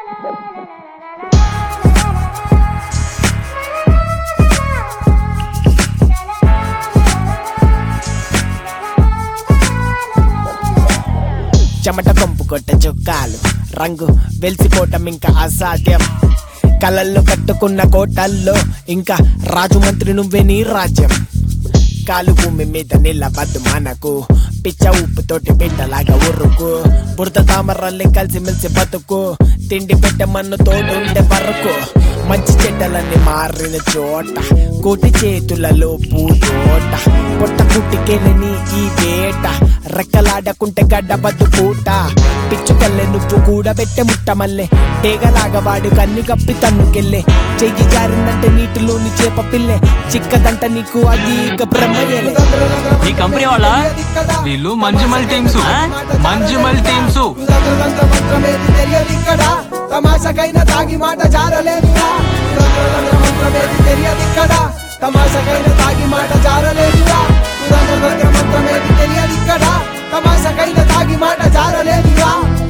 చెమట కొంపు కొట్ట చొక్కాలు రంగు వెలిసిపోవటం ఇంకా అసాధ్యం కలల్లో కట్టుకున్న కోటల్లో ఇంకా రాజు మంత్రి నువ్వే నీ రాజ్యం కాలు భూమి మీద నిలబద్దు మనకు పిచ్చ ఉప్పుతోటి బిడ్డలాగా ఉరుకు బురద తామరల్ని కలిసి మెలిసి బతుకు తిండి పెట్ట మన్ను తోడుండే వరకు మంచి చెడ్డలన్నీ మారిన చోట కోటి చేతులలో పూతోట పొట్ట పుట్టికెళ్ళని ఈ వేట రెక్కలాడకుంటే గడ్డబద్దు పూట పిచ్చుకల్లె నువ్వు కూడా పెట్టే ముట్ట మల్లె టేగలాగా వాడు కన్ని కప్పి తన్నుకెళ్ళే చెయ్యి జారిందంటే నీటిలోని చేప పిల్లె చిక్కదంట నీకు అది ఇక బ్రహ్మయ్యలే ఈ కంపెనీ వాళ్ళ వీళ్ళు మంజుమల్ టీమ్స్ మంజుమల్ టీమ్స్ మంత్రమేది తెలియదిక్కడ తమాషకైన తాగి మాట జారలేదురా మంత్రమేది తెలియదిక్కడ తమాషకైన తాగి మాట జారలేదురా మంత్రమేది తెలియదిక్కడ తమాషకైన తాగి మాట జారలేదురా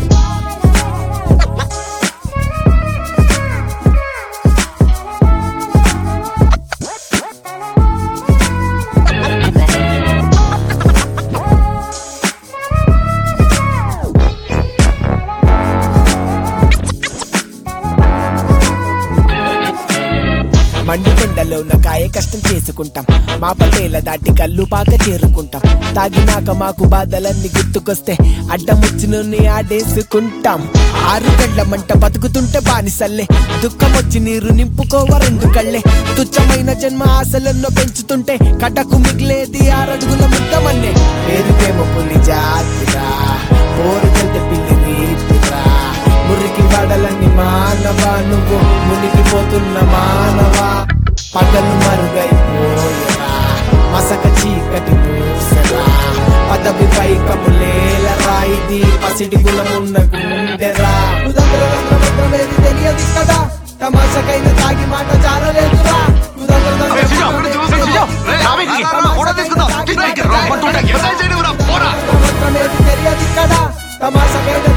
మండుకొండలో ఉన్న కాయ కష్టం చేసుకుంటాం మా పటేల దాటి కళ్ళు పాక చేరుకుంటాం తాగినాక మాకు బాధలన్నీ గుర్తుకొస్తే అడ్డం వచ్చినోని ఆడేసుకుంటాం ఆరు గంటల మంట బతుకుతుంటే బానిసల్లే దుఃఖం వచ్చి నీరు నింపుకోవ రెండు కళ్ళే తుచ్చమైన జన్మ ఆశలెన్నో పెంచుతుంటే కటకు మిగిలేది ఆరడుగుల ముద్దమన్నే పేరుకేమో పులి జాతిరా పోరు కంటే పిల్లి రీతిరా మురికి వాడలన్నీ మానవా నువ్వు మునిగిపోతున్న మానవా పగలు మరుగైపోయరా మసక చీకటి మూసరా పదవి పై కములేలరా ఇది పసిడి గుణమున్న గుండెరా మంత్రమేది తెలియదు కదా తమాషకైన తాగి మాట జారలేదురా మంత్రమేది తెలియదు కదా తమాషకైన